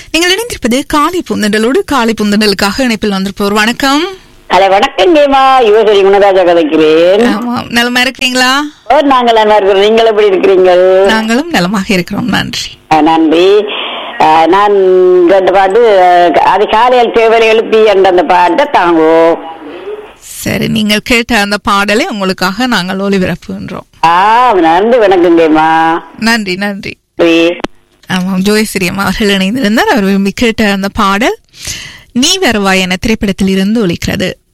நீங்கள் இணைந்திருப்பது காலை புந்தண்டலோடு காலை புந்தண்டலுக்காக இணைப்பில் வந்திருப்போர் வணக்கம் ஹலோ வணக்கம் கேமா யுவசரி குணராஜா கதைக்கிறேன் ஆமாம் நலமா இருக்கிறீங்களா ஓ, நாங்கள் நல்லா இருக்கிறோம் நீங்கள் எப்படி இருக்கிறீங்கள் நாங்களும் நலமாக இருக்கிறோம் நன்றி ஆ, நன்றி ஆ, நான் ரெண்டு பாட்டு அது காலையில் தேவலை எழுப்பி என்ற அந்த பாட்டை தாங்கோ சரி நீங்கள் கேட்ட அந்த பாடலை உங்களுக்காக நாங்கள் ஒளிபரப்புகின்றோம் ஆ நன்றி வணக்கம் கேமா நன்றி நன்றி ஆமாம் ஜோயஸ்ரீயம் அவர்கள் இணைந்திருந்தார் அவர் விரும்பி கேட்ட அந்த பாடல் நீ வருவாய் என திரைப்படத்தில் இருந்து ஒலிக்கிறது